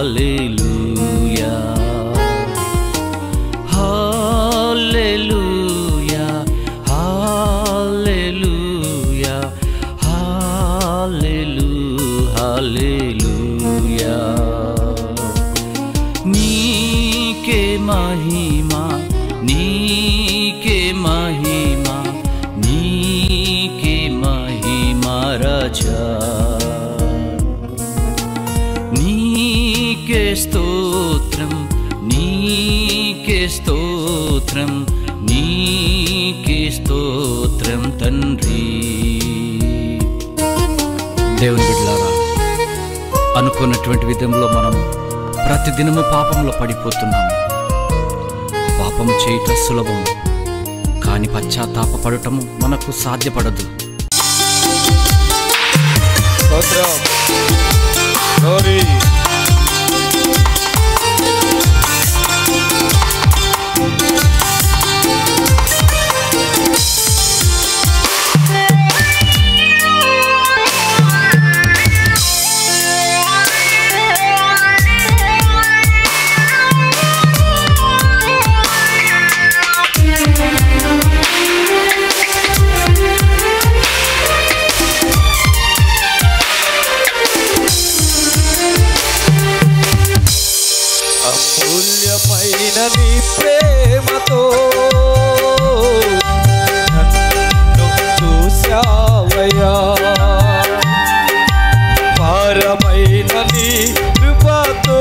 హల్లెలూయా హల్లెలూయా హల్లెలూయా హల్లెలూ హల్లెలూయా నీకే మహిమా నీకే మహిమా నీకే మహిమా రాజా నీకే స్తోత్రం నీకే స్తోత్రం నీకే స్తోత్రం తండ్రి దేవుని బిడ్డలారా అనుకున్నటువంటి విధంలో మనం ప్రతిదినము పాపంలో పడిపోతున్నాము పాపం చేయట సులభం కానీ పశ్చాత్తాపడటము మనకు సాధ్యపడదు స్తోత్రం గ్లోరీ అమూల్యమైన నీ ప్రేమతో నన్ను చూశావయ్యా భారమైన నీ కృపతో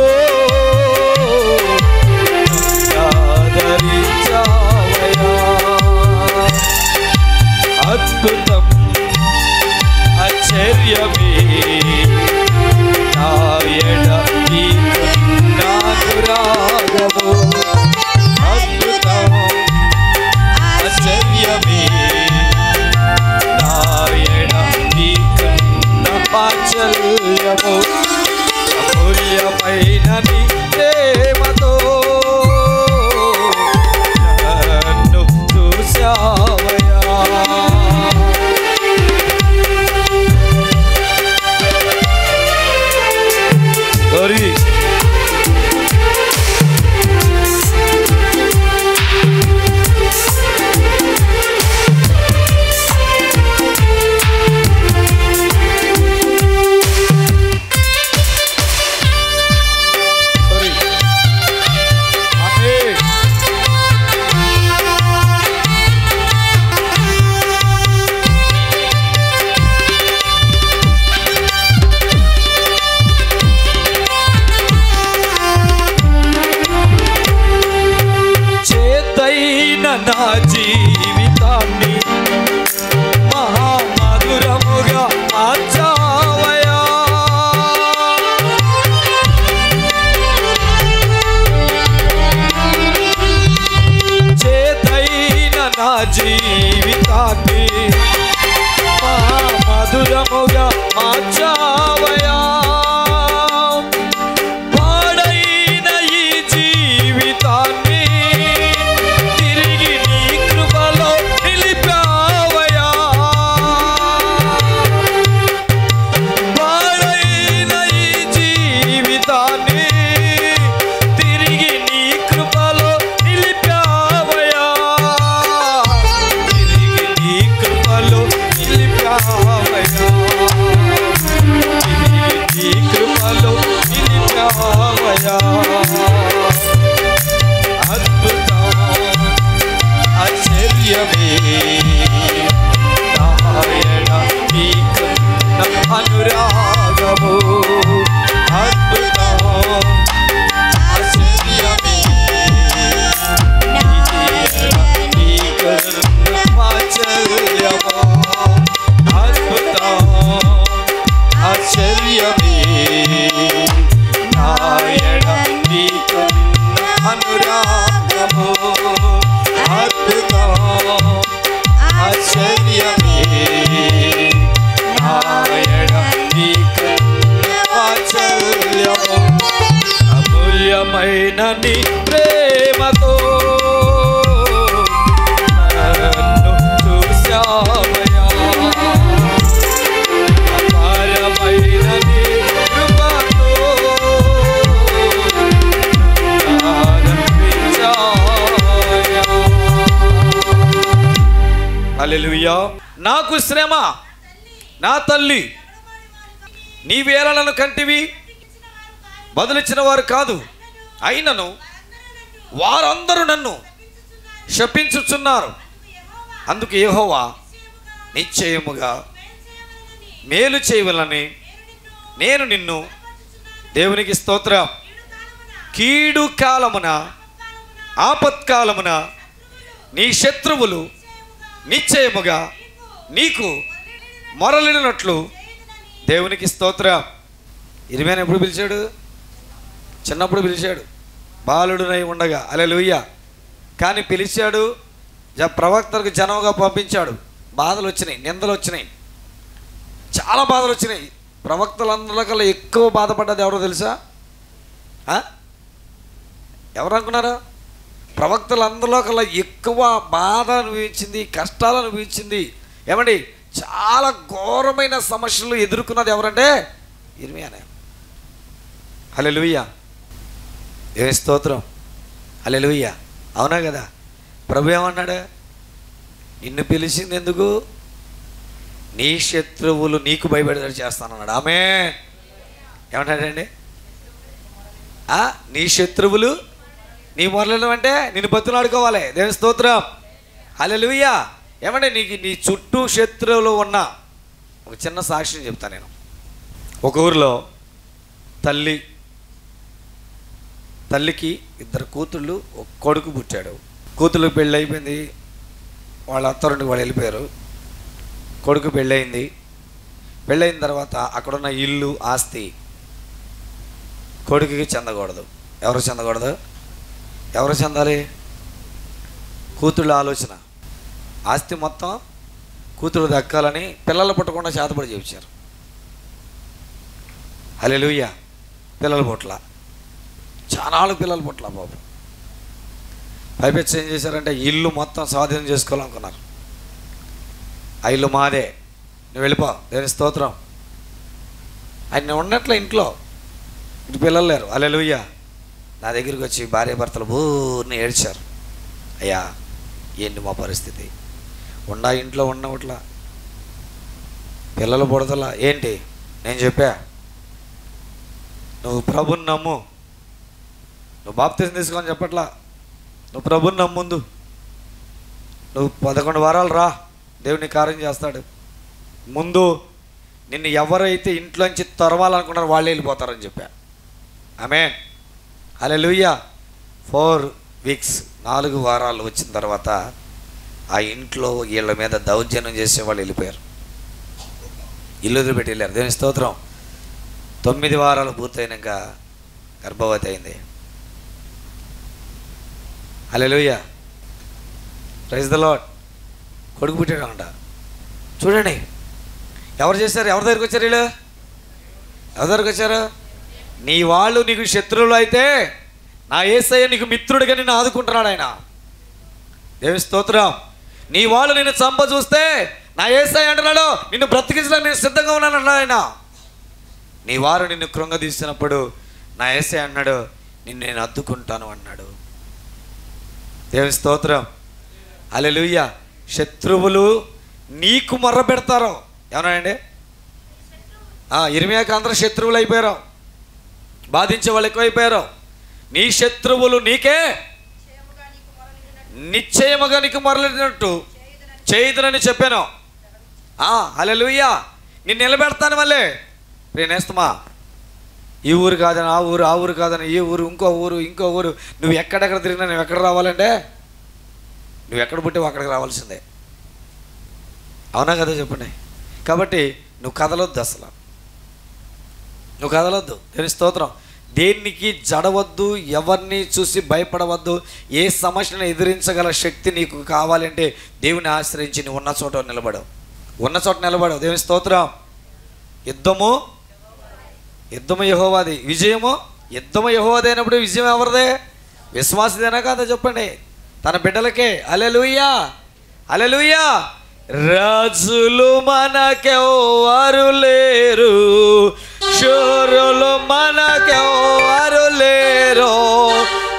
నన్ను ఆదరించావయ్యా అద్భుతం ఆశ్చర్యమే నాయడ నాకు రాగము అద్భుతం ఆశ్చర్యమే నాయడ వాత్సల్యము అమూల్యమైన నీ ప్రేమతో నన్ను చూశావయ్యా గౌరీ గౌరీ ఆమేన్ చేతైన నా జీవితాన్ని మహామధురముగా మార్చావయా చేతైన నా జీవితాన్ని మహామధురముగా మార్చావయా పాడైన ఈ జీవితాన్ని తిరిగి నీ కృపలో నిలిపావయా పాడైన ఈ జీవితాన్ని తిరిగి నీ కృపలో నిలిపావయా తిరిగి నీ కృపలో నిలిపావయా నీ కృపలో నిలిచావయా అద్భుతం ఆశ్చర్యమే నారాయణ నీకు నా అనురాగము అద్భుతం ఆశ్చర్యమే నీకు నా వాత్సల్యము అద్భుతం ఆశ్చర్యమే నాయణ నీకు అనురాగము అద్భుతం ఆశ్చర్యమే నాయణ నీకు వాత్సల్యము అమూల్యమైన నీ ప్రేమతో నన్ను చూశావయ్యా అపారమైన నీ కృపతో హల్లెలూయా నాకు శ్రమ నా తల్లి నీవేళ నన్ను కంటివి బదులిచ్చిన వారు కాదు అయినను వారందరూ నన్ను శపించుచున్నారు అందుకు యెహోవా నిశ్చయముగా మేలు చేయవలని నేను నిన్ను దేవునికి స్తోత్రం కీడు కాలమున ఆపత్కాలమున నీ శత్రువులు నిశ్చయముగా నీకు మొరలినట్లు దేవునికి స్తోత్రం ఇరిమేన ఎప్పుడు పిలిచాడు చిన్నప్పుడు పిలిచాడు బాలుడునై ఉండగా అలెలుయ్య కానీ పిలిచాడు జ ప్రవక్తలకు జనముగా పంపించాడు బాధలు వచ్చినాయి నిందలు వచ్చినాయి చాలా బాధలు వచ్చినాయి ప్రవక్తలందరిలో కల్లా ఎక్కువ బాధపడ్డది ఎవరో తెలుసా ఆ? ఎవరు అనుకున్నారా ప్రవక్తలందరిలో కల్లా ఎక్కువ బాధ అనుభవించింది కష్టాలు అనుభవించింది ఏమండి చాలా ఘోరమైన సమస్యలు ఎదుర్కొన్నది ఎవరంటే ఇర్మియానే హలెలుయ్య ఏ స్తోత్రం హలెలుయ్య అవునా కదా ప్రభు ఏమన్నాడు నిన్ను పిలిచింది ఎందుకు నీ శత్రువులు నీకు భయపడేటట్టు చేస్తానన్నాడు ఆమె ఏమంటాడండి ఆ, నీ శత్రువులు నీ మొరలను అంటే నిన్ను బతులాడుకోవాలి దేవుని స్తోత్రం హల్లెలూయా ఏమంటే నీకు నీ చుట్టూ శత్రువులు ఉన్న ఒక చిన్న సాక్ష్యం చెప్తాను నేను ఒక ఊరిలో తల్లి తల్లికి ఇద్దరు కూతుళ్ళు ఒక కొడుకు పుట్టాడు కూతురు పెళ్ళి అయిపోయింది వాళ్ళ అత్తరుండి వాళ్ళు వెళ్ళిపోయారు కొడుకు పెళ్ళయింది పెళ్ళయిన తర్వాత అక్కడున్న ఇల్లు ఆస్తి కొడుకుకి చెందకూడదు ఎవరు చెందకూడదు ఎవరు చెందాలి కూతుళ్ళ ఆలోచన ఆస్తి మొత్తం కూతురు దక్కాలని పిల్లలు పుట్టకుండా చేతపడి చేయించారు హలెలుయ్య పిల్లల పుట్ల చాలా పిల్లలు పుట్ల బాబు పైపెచ్చి ఏం చేశారంటే ఇల్లు మొత్తం స్వాధీనం చేసుకోవాలనుకున్నారు ఆ ఇల్లు మాదే నువ్వు వెళ్ళిపో దేని స్తోత్రం ఆయన ఉన్నట్లే ఇంట్లో ఇటు పిల్లలు లేరు అలెలుయ్య నా దగ్గరికి వచ్చి భార్య భర్తలు బూర్ని ఏడ్చారు అయ్యా ఏంటి మా పరిస్థితి ఉండా ఇంట్లో ఉన్నట్లా పిల్లలు పుడతలా ఏంటి నేను చెప్పా నువ్వు ప్రభుని నమ్ము నువ్వు బాప్తీసం తీసుకొని చెప్పట్లా నువ్వు ప్రభుని నమ్ముందు నువ్వు పదకొండు వారాలు రా దేవుని కార్యం చేస్తాడు ముందు నిన్ను ఎవరైతే ఇంట్లోంచి తొరవాలనుకున్నారో వాళ్ళే వెళ్ళిపోతారని చెప్పా ఆమె అలెలుయ్య ఫోర్ వీక్స్ నాలుగు వారాలు వచ్చిన తర్వాత ఆ ఇంట్లో వీళ్ళ మీద దౌర్జన్యం చేసే వాళ్ళు వెళ్ళిపోయారు ఇల్లు వదిలిపెట్టి వెళ్ళారు దేవుని స్తోత్రం తొమ్మిది వారాలు పూర్తయినాక గర్భవతి అయింది అలెలుయ్య ప్రైజ్ ద లాడ్ కొడుకు పుట్టాడంట చూడండి ఎవరు చేశారు ఎవరి దగ్గరికి వచ్చారు వీళ్ళు ఎవరి దగ్గరికి వచ్చారు నీ వాళ్ళు నీకు శత్రువులు అయితే నా ఏసయ్య నీకు మిత్రుడిగా నిన్ను ఆదుకుంటున్నాడు ఆయన దేవి స్తోత్రం నీ వాళ్ళు నిన్ను చంప చూస్తే నా ఏసయ్య అంటున్నాడు నిన్ను బ్రతికించడానికి నేను సిద్ధంగా ఉన్నాను అన్నాడు ఆయన నీ వారు నిన్ను కృంగదీసినప్పుడు నా ఏసయ్య అన్నాడు నిన్ను నేను అద్దుకుంటాను అన్నాడు దేవి స్తోత్రం అలెలుయ్య శత్రువులు నీకు మొర్ర పెడతారు ఏమన్నాయండి ఇరిమియాక అందరూ శత్రువులు అయిపోయారు బాధించే వాళ్ళు ఎక్కువైపోయారు నీ శత్రువులు నీకే నిశ్చయముగా నీకు మొరలినట్టు చేయుదునని చెప్పాను అలెలుయ్యా నేను నిలబెడతాను మళ్ళీ నేనేస్తమా ఈ ఊరు కాదని ఆ ఊరు ఆ ఊరు కాదని ఈ ఊరు ఇంకో ఊరు ఇంకో ఊరు నువ్వు ఎక్కడెక్కడ తిరిగినా నువ్వు ఎక్కడ రావాలంటే నువ్వు ఎక్కడ పుట్టావు అక్కడికి రావాల్సిందే అవునా కదా చెప్పండి కాబట్టి నువ్వు కదలొద్దు అసలు నువ్వు కదలొద్దు దేని స్తోత్రం దేనికి జడవద్దు ఎవరిని చూసి భయపడవద్దు ఏ సమస్యను ఎదిరించగల శక్తి నీకు కావాలంటే దేవుని ఆశ్రయించి నువ్వు ఉన్న చోట నిలబడవు ఉన్న చోట నిలబడవు దేవుని స్తోత్రం యుద్ధము యుద్ధము యహోవాది విజయము యుద్ధము యహోవాది అయినప్పుడు విజయం ఎవరిదే విశ్వాసదేనా కాదా చెప్పండి తన బిడ్డలకే అలెలుయ్యా అలెలుయ్యా రాజులు మనకెవరు లేరు శూరులు మనకెవరు లేరు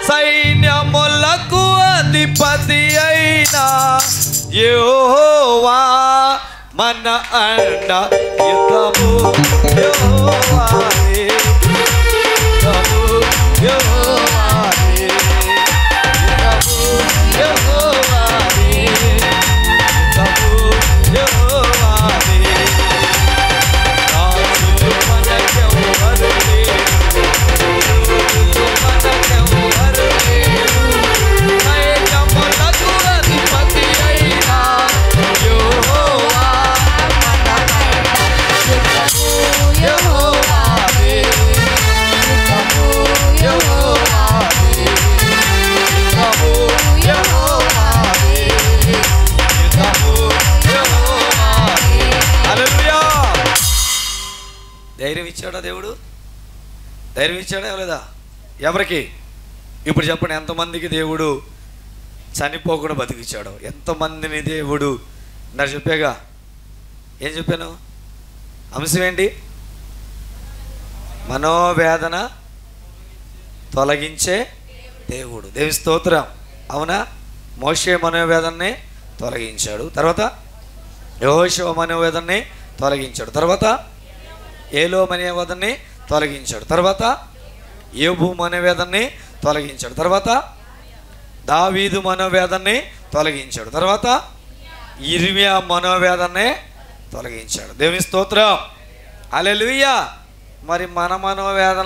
సైన్యములకు అధిపతి అయినా యెహోవా మన అండ యుద్ధము యెహోవాదే. యుద్ధము యెహోవాదే. యుద్ధము యెహోవాదే. యుద్ధము యెహోవాదే. రాజులు మనకెవ్వరు లేరు. రాజులు మనకెవ్వరు లేరు. సైన్యములకు అధిపతి అయిన యెహోవా యెహోవాదే. యెహోవాదే. యుద్ధము యెహోవాదే. యుద్ధము యెహోవాదే. హల్లెలూయా ధైర్యం ఇచ్చాడా దేవుడు ధైర్యం ఇచ్చాడా లేదా ఎవరికి ఇప్పుడు చెప్పండి ఎంతమందికి దేవుడు చనిపోకుండా బతికిచ్చాడు ఎంతమందిని దేవుడు నాకు చెప్పాగా ఏం చెప్పాను అంశం ఏంటి మనోవేదన తొలగించే దేవుడు దేవి స్తోత్రం అవునా మోషే మనోవేదనని తొలగించాడు తర్వాత యహోశివ మనోవేదనని తొలగించాడు తర్వాత ఏలో మనోవేదనని తొలగించాడు తర్వాత ఏబు మనోవేదనని తొలగించాడు తర్వాత దావీదు మనోవేదనని తొలగించాడు తర్వాత ఇర్మియా మనోవేదనని తొలగించాడు దేవుని స్తోత్రం అలెలుయ్యా మరి మన మనోవేదన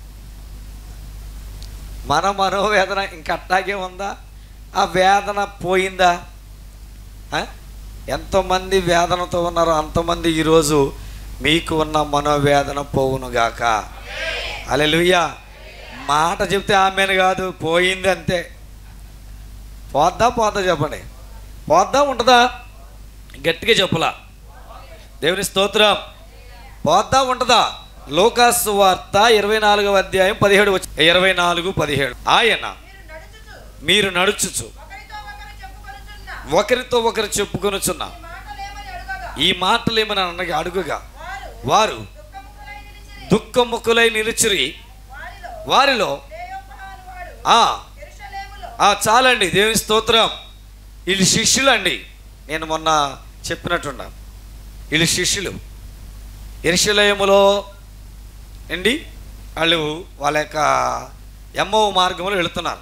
మన మనోవేదన ఇంకా అట్టాగే ఉందా ఆ వేదన పోయిందా ఆ? ఎంతమంది వేదనతో ఉన్నారో అంతమంది ఈరోజు మీకు ఉన్న మనోవేదన పోవునుగాక అలెలుయ్యా మాట చెప్తే ఆమెను కాదు పోయింది అంతే పోద్దా పోద్దా చెప్పండి పోద్దా ఉంటుందా గట్టిగా చెప్పలా దేవుని స్తోత్రం పోద్దా ఉంటుందా లోకాసు వార్త ఇరవై నాలుగవ అధ్యాయం పదిహేడు వచ్చి ఇరవై నాలుగు పదిహేడు ఆయన మీరు నడుచుచు ఒకరితో ఒకరు చెప్పుకొనుచున్న ఈ మాటలు ఏమని అనగా అడుగుగా వారు దుఃఖముఖులై నిలిచిరి వారిలో ఆ ఆ చాలండి దేవుని స్తోత్రం వీళ్ళు శిష్యులు అండి నేను మొన్న చెప్పినట్టున్నా వీళ్ళు శిష్యులు ఎరుషలేములో అండి వాళ్ళు వాళ్ళ యొక్క ఎంఓ మార్గంలో వెళుతున్నారు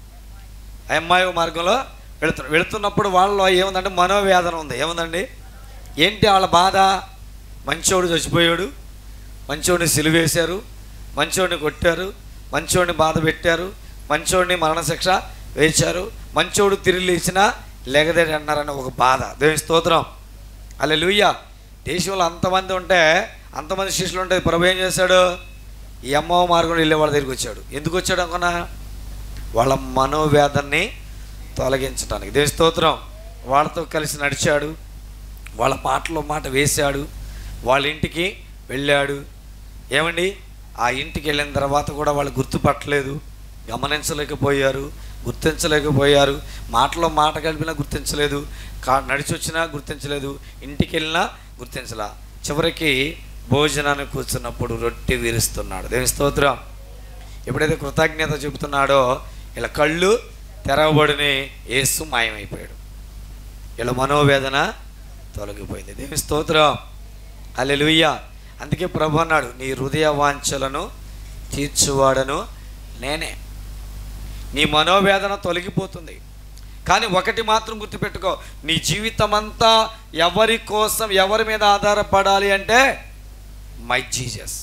ఎంఐ మార్గంలో వెళుతున్నారు వెళుతున్నప్పుడు వాళ్ళలో ఏముందంటే మనోవేదన ఉంది ఏముందండి ఏంటి వాళ్ళ బాధ మంచోడు చచ్చిపోయాడు మంచోడిని సిలువేశారు మంచోడిని కొట్టారు మంచోడిని బాధ పెట్టారు మంచోడిని మరణశిక్ష వేశారు మంచోడు తిరిగి లేచినా లేగదేటి అన్నారని ఒక బాధ దేవుని స్తోత్రం అలా లూయ్య దేశంలో అంతమంది ఉంటే అంతమంది శిష్యులు ఉంటే ప్రభు ఏం చేశాడు ఈ అమ్మ మార్గంలో వెళ్ళే వాళ్ళ దగ్గరికి వచ్చాడు ఎందుకు వచ్చాడు అనుకున్నా వాళ్ళ మనోవేదనని తొలగించడానికి దేని స్తోత్రం వాళ్ళతో కలిసి నడిచాడు వాళ్ళ మాటలో మాట వేశాడు వాళ్ళ ఇంటికి వెళ్ళాడు ఏమండి ఆ ఇంటికి వెళ్ళిన తర్వాత కూడా వాళ్ళు గుర్తుపట్టలేదు గమనించలేకపోయారు గుర్తించలేకపోయారు మాటలో మాట కలిపినా గుర్తించలేదు కా నడిచి వచ్చినా గుర్తించలేదు ఇంటికి వెళ్ళినా గుర్తించలా చివరికి భోజనానికి కూర్చున్నప్పుడు రొట్టె విరుస్తున్నాడు దేని స్తోత్రం ఎప్పుడైతే కృతజ్ఞత చెబుతున్నాడో ఇలా కళ్ళు తెరవబడిని ఏసు మాయమైపోయాడు ఇలా మనోవేదన తొలగిపోయింది దేవి స్తోత్రం అల్లెలుయ్య అందుకే ప్రభు అన్నాడు నీ హృదయ వాంఛలను తీర్చువాడను నేనే నీ మనోవేదన తొలగిపోతుంది కానీ ఒకటి మాత్రం గుర్తుపెట్టుకో నీ జీవితం అంతా ఎవరి కోసం ఎవరి మీద ఆధారపడాలి అంటే మై జీజస్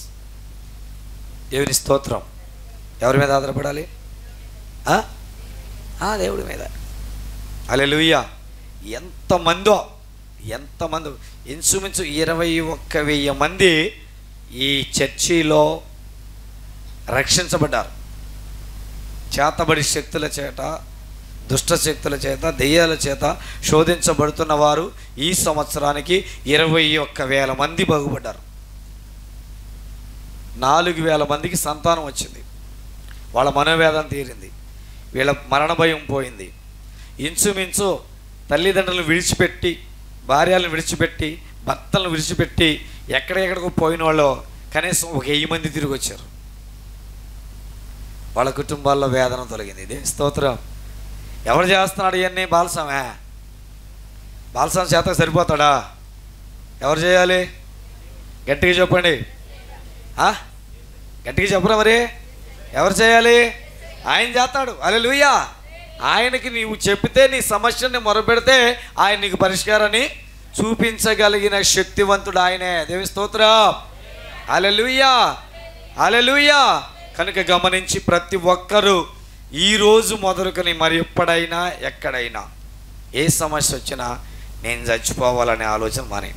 దేవుని స్తోత్రం ఎవరి మీద ఆధారపడాలి ఆ? ఆ దేవుడి మీద అలెలుయ్య ఎంతమందో ఎంతమంది ఇంచుమించు ఇరవై ఒక్క వెయ్యి మంది ఈ చర్చిలో రక్షించబడ్డారు చేతబడి శక్తుల చేత దుష్ట శక్తుల చేత దెయ్యాల చేత శోధించబడుతున్న వారు ఈ సంవత్సరానికి ఇరవై ఒక్క వేల మంది బాగుపడ్డారు నాలుగు వేల మందికి సంతానం వచ్చింది వాళ్ళ మనోవేదన తీరింది వీళ్ళ మరణ భయం పోయింది ఇంచుమించు తల్లిదండ్రులను విడిచిపెట్టి భార్యలను విడిచిపెట్టి భర్తలను విడిచిపెట్టి ఎక్కడెక్కడికో పోయిన వాళ్ళు కనీసం ఒక వెయ్యి మంది తిరిగి వచ్చారు వాళ్ళ కుటుంబాల్లో వేదన తొలగింది ఇదే స్తోత్రం ఎవరు చేస్తున్నాడు ఇవన్నీ బాలసమే బాలసం చేత సరిపోతాడా ఎవరు చేయాలి గట్టిగా చెప్పండి ఆ? గట్టిగా చెప్పరా మరి ఎవరు చేయాలి ఆయన చేస్తాడు అలెలుయ్యా ఆయనకి నీవు చెప్పితే నీ సమస్యని మొరపెడితే ఆయన నీకు పరిష్కారాన్ని చూపించగలిగిన శక్తివంతుడు ఆయనే దేవి స్తోత్ర అలెలుయ్యా అలెలుయ్యా కనుక గమనించి ప్రతి ఒక్కరూ ఈరోజు మొదలుకొని మరి ఎప్పుడైనా ఎక్కడైనా ఏ సమస్య వచ్చినా నేను చచ్చిపోవాలనే ఆలోచన మానేయండి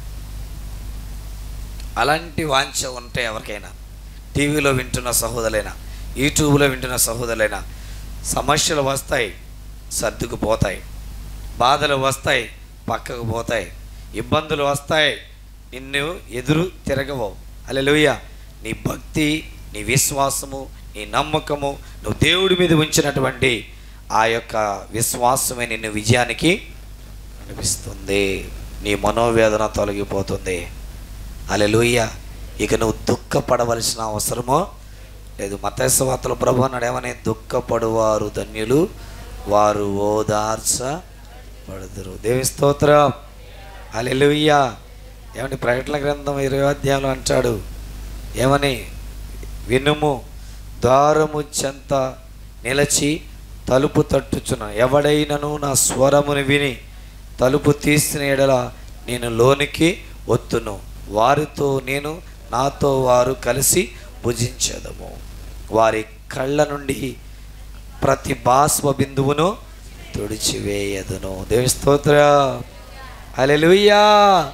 అలాంటి వాంఛ ఉంటే ఎవరికైనా టీవీలో వింటున్న సహోదరులైనా యూట్యూబ్లో వింటున్న సహోదరులైనా సమస్యలు వస్తాయి సర్దుకుపోతాయి బాధలు వస్తాయి పక్కకు పోతాయి ఇబ్బందులు వస్తాయి నిన్ను ఎదురు తిరగవు అలెలుయ్య నీ భక్తి నీ విశ్వాసము నీ నమ్మకము నువ్వు దేవుడి మీద ఉంచినటువంటి ఆ యొక్క విశ్వాసమే నిన్ను విజయానికి నడిపిస్తుంది నీ మనోవేదన తొలగిపోతుంది అలెలుయ్య ఇక నువ్వు దుఃఖపడవలసిన అవసరమో లేదు మతేశ్వార్తల ప్రభు నడేమని దుఃఖపడువారు ధన్యులు వారు ఓదార్చబడుదురు దేవి స్తోత్రం అలెలుయ్య ఏమని ప్రకటన గ్రంథం ఇరవై అధ్యాయంలో అంటాడు ఏమని వినుము ద్వారము చెంత నిలచి తలుపు తట్టుచున్న ఎవడైనను నా స్వరముని విని తలుపు తీసిన ఎడల నేను లోనికి ఒత్తును వారితో నేను నాతో వారు కలిసి భుజించదము వారి కళ్ళ నుండి ప్రతి బాష్ప బిందువును తుడిచివేయదును దేవి స్తోత్ర హల్లెలూయా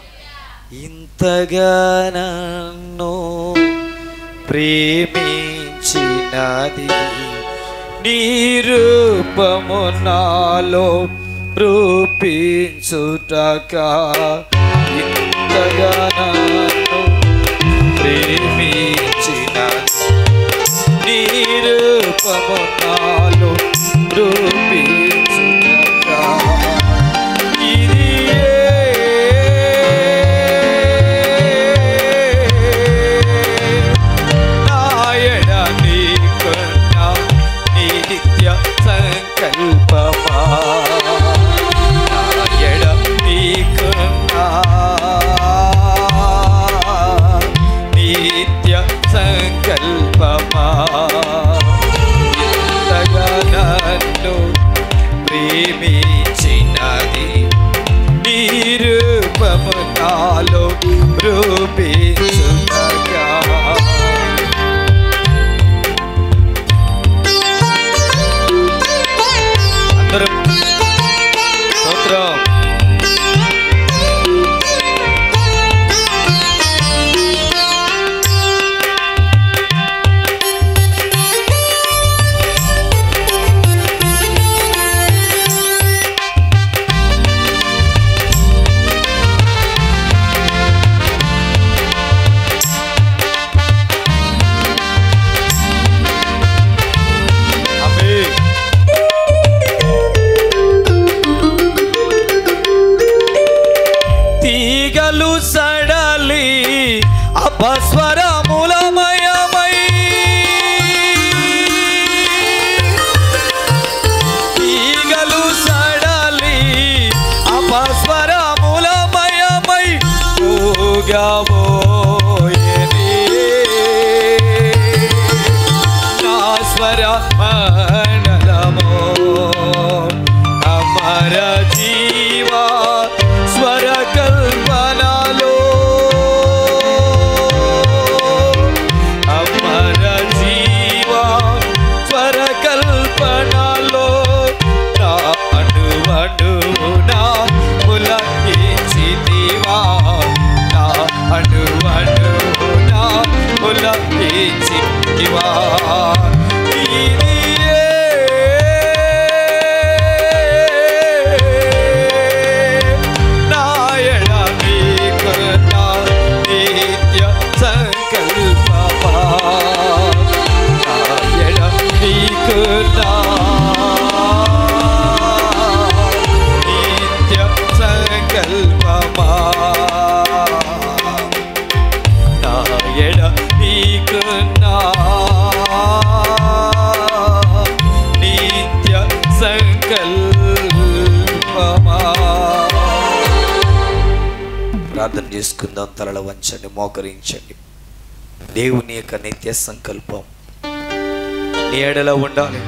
ఇంతగా నన్ను ప్రేమించినది నీ రూపము నాలో రూపించుటక ఇంతగా నన్ను ప్రేమించినది నీ రూపము నాలో రూపించుటక ఇది నాయన నీకున్న నిత్య సంకల్పమా నాయన నీకున్న నిత్య సంకల్పమా ఇంతగా నన్ను ప్రేమించినది నీ రూపము నాలో రూపించుటగా అందరం స్తోత్రం ఆమేన్ తీగలు సడలి అపస్వరములమయమై తీగలు సడలి అపస్వరములమయమై ఊగబోయెనే. నా స్వర మండలమో అమర జీవా స్వర కల్పనలో అమర జీవా స్వర కల్పనలో నా అణువణువునా పులకించితివా నా అణువణువునా పులకించితివా ఇది తీసుకుందాం తలల వంచండి మోకరించండి దేవుని యొక్క నిత్య సంకల్పం నీ ఎడలో ఉండాలి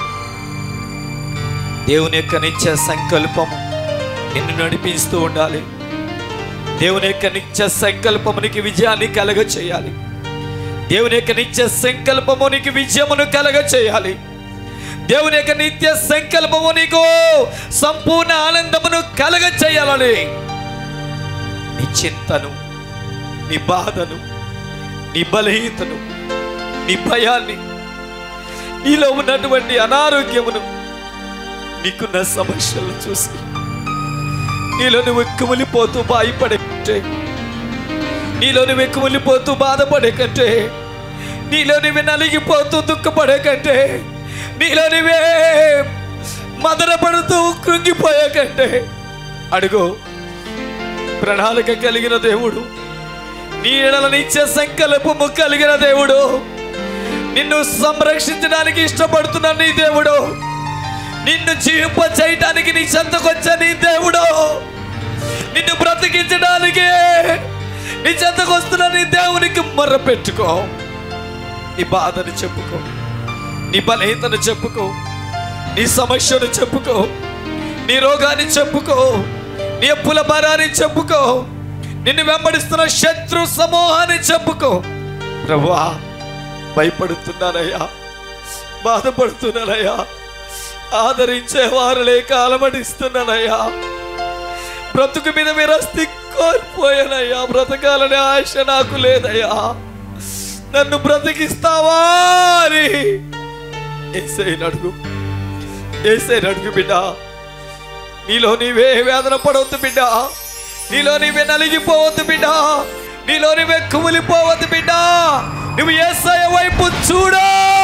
దేవుని యొక్క నిత్య సంకల్పం నిన్ను నడిపిస్తూ ఉండాలి దేవుని యొక్క నిత్య సంకల్పము నీకు విజయాన్ని కలగ చేయాలి దేవుని యొక్క నిత్య సంకల్పము నీకు విజయమును కలగ చేయాలి దేవుని యొక్క నిత్య సంకల్పము నీకు సంపూర్ణ ఆనందమును కలగ చేయాలని నీ చింతను నీ బాధను నీ బలహీనతను నీ భయాన్ని నీలో ఉన్నటువంటి అనారోగ్యమును నీకున్న సమస్యలను చూసి నీలో నువ్వు కుమిలిపోతూ భయపడే కంటే నీలో నువ్వు కుమిలిపోతూ బాధపడే కంటే నీలో నువ్వే నలిగిపోతూ దుఃఖపడే కంటే నీలో నువ్వే మదనపడుతూ కృంగిపోయే కంటే అడుగు ప్రణాళిక కలిగిన దేవుడు నీ ఎడలనిచ్చే సంకల్పము కలిగిన దేవుడు నిన్ను సంరక్షించడానికి ఇష్టపడుతున్న నీ దేవుడు నిన్ను జీవింప చేయటానికి నీ చెంతకొచ్చే నీ దేవుడు నిన్ను బ్రతికించడానికి నీ చెంతకొస్తున్న నీ దేవునికి మొర్ర పెట్టుకో నీ బాధను చెప్పుకో నీ బలహీనతను చెప్పుకో నీ సమస్యను చెప్పుకో నీ రోగాన్ని చెప్పుకో నీ అప్పుల భారాన్ని చెప్పుకో నిన్ను వెంబడిస్తున్న శత్రు సమూహాన్ని చెప్పుకో ప్రభువా భయపడుతున్నానయ్యా బాధపడుతున్నానయ్యా ఆదరించే వారు లేక అలమడిస్తున్నానయ్యా బ్రతుకు మీద విరస్తి కోల్పోయానయ్యా బ్రతకాలనే ఆశ నాకు లేదయ్యా నన్ను బ్రతికిస్తావా అని ఏసై అడుగు ఏసై అడుగు బిడ్డ నీలో నీవే వేదన పడవద్దు బిడ్డ నీలో నీవే నలిగిపోవద్దు బిడ్డ నీలో నీవే కుమిలిపోవద్దు బిడ్డ నువ్వు ఏసయ వైపు చూడు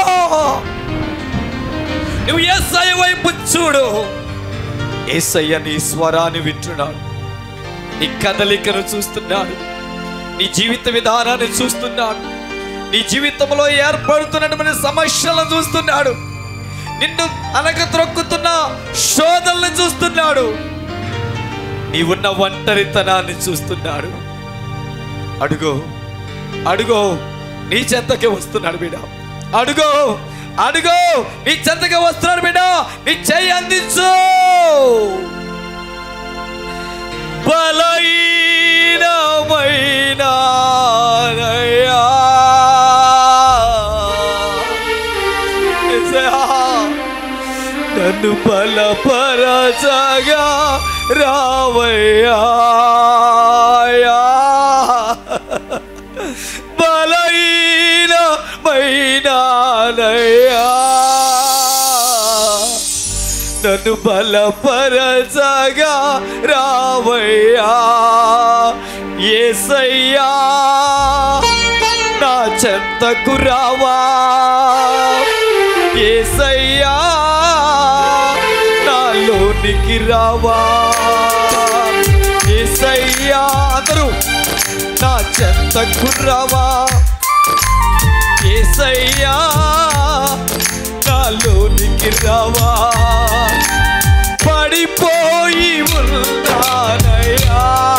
నువ్వు ఏసయ వైపు చూడు ఏసయ్య నీ స్వరాన్ని వింటున్నాడు నీ కదలికను చూస్తున్నాడు నీ జీవిత విధానాన్ని చూస్తున్నాడు నీ జీవితంలో ఏర్పడుతున్నటువంటి సమస్యలను చూస్తున్నాడు నిన్ను అనక త్రొక్కుతున్న శోధనలను చూస్తున్నాడు నీవున్న ఒంటరితనాన్ని చూస్తున్నాడు అడుగో అడుగో నీ చెంతకే వస్తున్నాడు బిడ్డ అడుగో అడుగో నీ చెంతకే వస్తున్నాడు బిడ్డ నీ చెయ్యి అందించు బలహీనమైన నయ్యా. యేసయ్యా, నన్ను బలపరచగా రావయ్యా బలహీనమైనానయ్యా నన్ను బలపరచగా రావయ్యా ఏసయ్యా నా చెంతకు రావా ఏసయ్యా నాలోనికి రావా ఏసయ్యా అందరూ నా చెంతకు రావా ఏసయ్యా నాలోనికి రావా పడిపోయి ఉన్నానయ్యా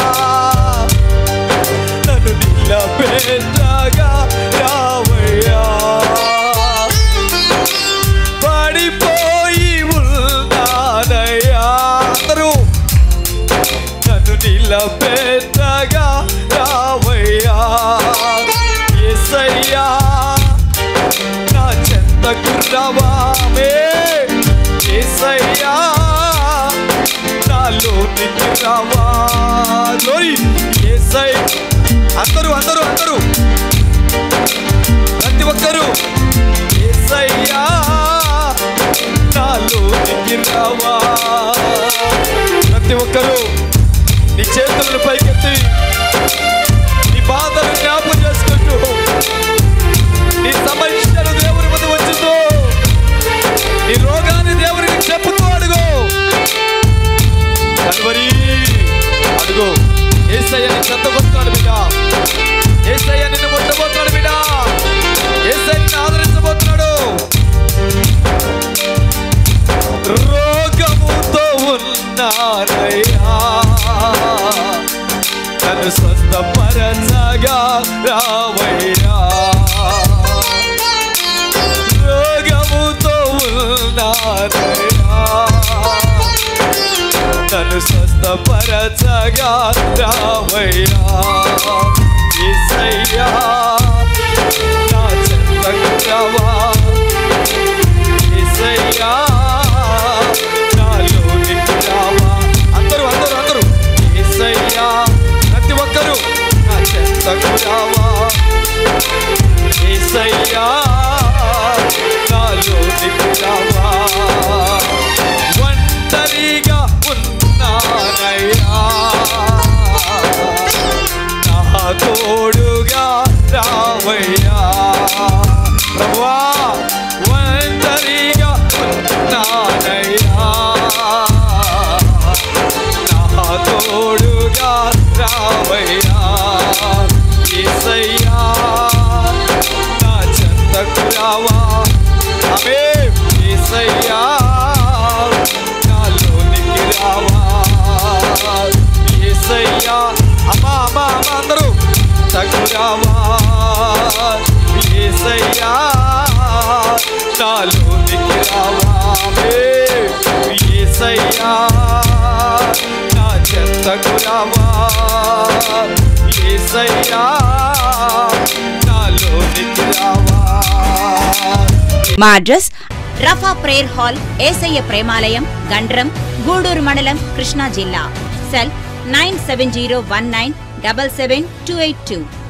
నన్ను నిలబెట్టగా రావయ్యా పడిపోయి ఉన్నానయ్యా అందరూ నన్ను నిలబెట్టగా రావయ్యా యేసయ్యా నా చెంతకు రావామే యేసయ్యా నాలో నిన్ను రావా లోయ్ యేసై అందరూ అందరూ అందరూ ప్రతి ఒక్కరూ యేసయ్యా నాలో నిన్ను రావా ప్రతి ఒక్కరూ నీ చేతులను పైకెత్తి నీ బాధను జ్ఞాపకం చేసుకుంటూ నీ సమస్యను దేవుని ముందు ఉంచుతూ నీ రోగాన్ని దేవునికి చెప్పుతూ అడుగు కల్వరి అడుగు ఏసయ్య నీ చెత్తకొస్తున్నాడు బిడ్డ ఏసయ్య నిన్ను ముట్టబోతున్నాడు బిడ్డ ఏసయ్య నిన్ను ఆదరించబోతున్నాడు రోగముతో రావయ్యా యేసయ్యా నా చెంతకు రావా యేసయ్యా నాలోనికి రావా అందరూ అందరూ అందరూ యేసయ్యా ప్రతి ఒక్కరూ నా చెంతకు రావా యేసయ్యా నాలోనికి రావా ఒంటరిగా ఉన్నానయ్యా నా తోడుగా రావయ్యా ప్రభువా ఒంటరిగా ఉన్నానయ్యా నా తోడుగా రావయ్యా యేసయ్యా నా చెంతకు రావా అవే యేసయ్యా నాలోనికి రావా యేసయ్యా అమ్మా అమ్మా అమ్మా అందరూ తగురావా యేసయ్యా నాలోనికి రావా అవే యేసయ్యా నా చెంతకు రావా యేసయ్యా నాలోనికి రావా మా address Rapha prayer hall Yesayya Premalayam Gandram Guduru మండలం కృష్ణా జిల్లా cell nine seven zero one nine double seven two eight two